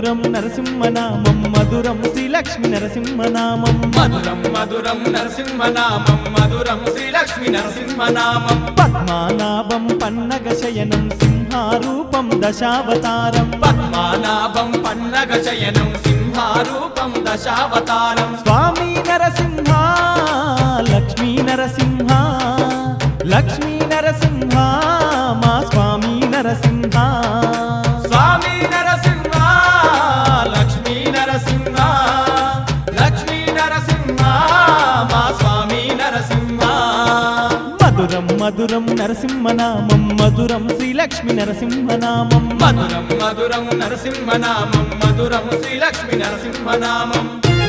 మధురం నరసింహనామం మధురం శ్రీలక్ష్మి నరసింహనామం మధురం మధురం నరసింహనామం మధురం శ్రీలక్ష్మి నరసింహనామం పద్మానాభం పన్నగ శయనం సింహారూపం దశావతారం పద్మానాభం పన్నగ శయనం సింహారూపం దశావతారం స్వామి నరసింహ లక్ష్మీ నరసింహ లక్ష్మీ నరసింహ మా స్వామి నరసింహ స్వామి నరసింహ లక్ష్మీ నరసింహ లక్ష్మీ నరసింహ మా స్వామి నరసింహ మధురం మధురం నరసింహనామం మధురం శ్రీలక్ష్మి నరసింహనామం మధురం మధురం నరసింహనామం మధురం శ్రీలక్ష్మి నరసింహనామం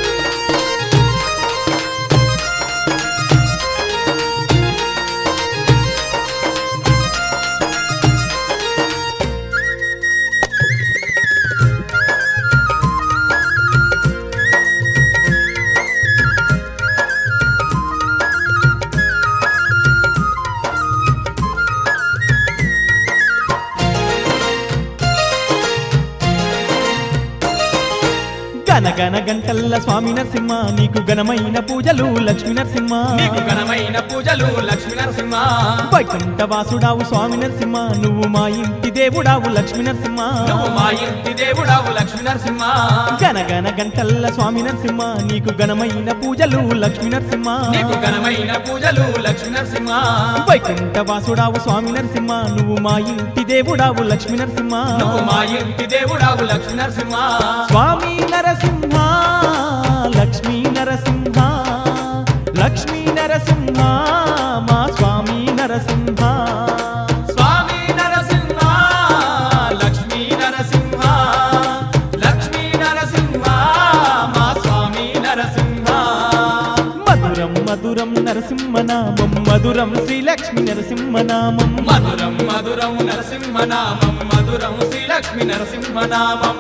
గన గన గంటల్ల స్వామి నరసింహ నీకు ఘనమైన పూజలు లక్ష్మీ నరసింహ నీకు ఘనమైన పూజలు లక్ష్మీ నరసింహ వైకుంఠ వాసుడావు స్వామి నరసింహ నువ్వు మా ఇంటి దేవుడావు లక్ష్మీ నరసింహ నువ్వు మా ఇంటి దేవుడావు లక్ష్మీ నరసింహ గన గన గంటల్ల స్వామి నరసింహ నీకు ఘనమైన పూజలు లక్ష్మీ నరసింహ నీకు ఘనమైన పూజలు లక్ష్మీ నరసింహ వైకుంఠ వాసుడావు స్వామి నరసింహ నువ్వు మా ఇంటి దేవుడావు లక్ష్మీ నరసింహ నువ్వు మా ఇంటి దేవుడావు లక్ష్మీ నరసింహ స్వామి నరసింహ లక్ష్మీ నరసింహ లక్ష్మీ నరసింహ మా స్వామి నరసింహ స్వామి నరసింహ లక్ష్మీ నరసింహ లక్ష్మీ నరసింహ మా స్వామి నరసింహ మధురం మధురం నరసింహనామం మధురం శ్రీలక్ష్మి నరసింహనామం మధురం మధురం నరసింహనామం మధురం శ్రీలక్ష్మి నరసింహనామం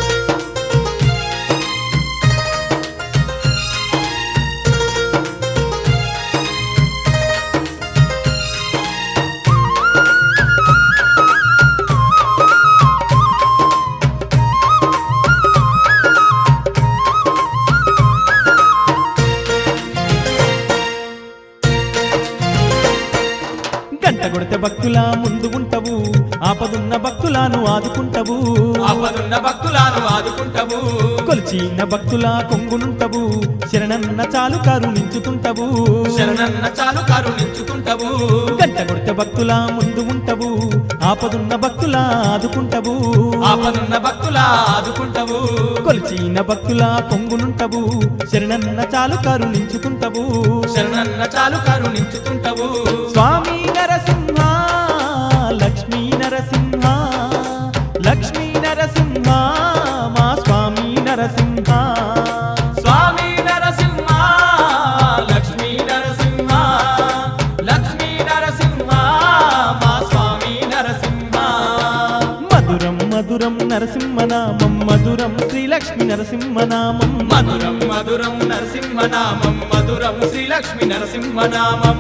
గంట కొడితే భక్తుల ముందు ఉంటవు ఆపదున్న భక్తులను ఆదుకుంటవు ఆపదున్న భక్తులను ఆదుకుంటవు కొలిచిన భక్తుల కొంగునుంటవు శరణన్న చాలు కరుణించుతుంటవు శరణన్న చాలు కరుణించుకుంటవు గంట కొడితే భక్తుల ముందు ఉంటవు ఆపదున్న భక్తుల ఆదుకుంటవు ఆపదున్న భక్తుల ఆదుకుంటవు కొలిచిన భక్తుల కొంగునుంటవు శరణన్న చాలు కరుణించుకుంటవు శరణన్న చాలు కరుణించుకుంటవు స్వామి నరసింహ లక్ష్మీ నరసింహ లక్ష్మీ నరసింహ మా స్వామి నరసింహ స్వామి నరసింహ లక్ష్మీ నరసింహ లక్ష్మీ నరసింహ మా స్వామి నరసింహ మధురం మధురం నరసింహనామం మధురం శ్రీలక్ష్మి నరసింహనామం మధురం మధురం నరసింహనామం మధురం శ్రీలక్ష్మి నరసింహనామం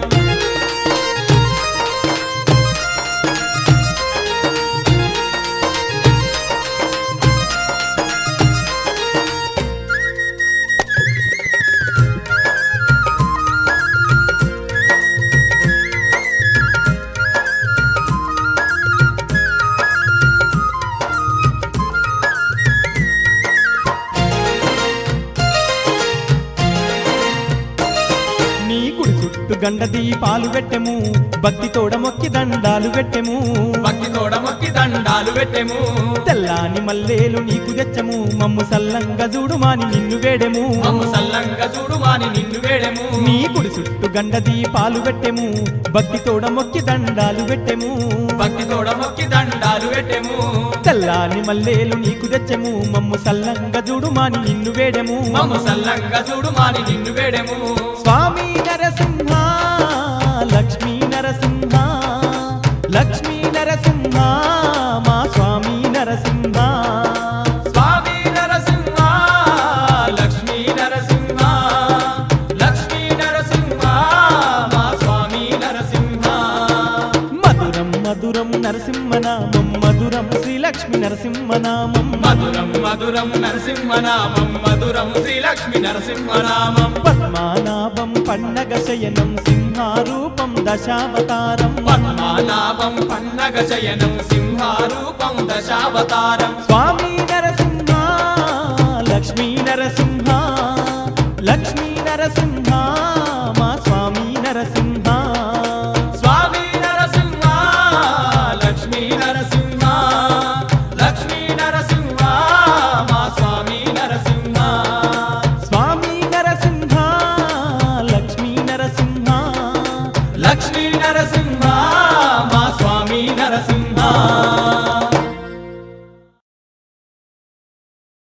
నీ గుడి చుట్టూ గండ దీపాలు పెట్టెము భక్తి తోడ మొక్కి దండాలు పెట్టెము భక్తి తోడ మొక్కి దండాలు పెట్టెము తెల్లాని మల్లేలు నీకు తెచ్చము మమ్ము సల్లంగా చూడుమాని నిన్ను వేడెము మమ్ము సల్లంగా చూడు మాని నిన్ను వేడెము నీ గుడి చుట్టూ గండ దీపాలు పెట్టెము భక్తి తోడ మొక్కి దండాలు పెట్టెము భక్తి తోడ మొక్కి దండాలు పెట్టెము తెల్లాని మల్లేలు నీకు తెచ్చము మమ్ము సల్లంగా చూడుమాని నిన్ను వేడెము మమ్ము సల్లంగా చూడు మాని నిన్ను వేడెము స్వామి నరసింహ లక్ష్మీ నరసింహ లక్ష్మీ నరసింహ మా స్వామి నరసింహ స్వామి నరసింహ లక్ష్మీ నరసింహ లక్ష్మీ నరసింహ మా స్వామి నరసింహ మధురం మధురం నరసింహనామం మధురం శ్రీలక్ష్మి నరసింహనామం మధురం మధురం నరసింహనామం మధురం శ్రీలక్ష్మి నరసింహనామం పద్మానాభం పన్నగ శయనం సింహారూపం దశావతారం పద్మానాభం పన్నగ శయనం సింహారూపం దశావతారం స్వామి నరసింహ లక్ష్మీ నరసింహ లక్ష్మీ నరసింహ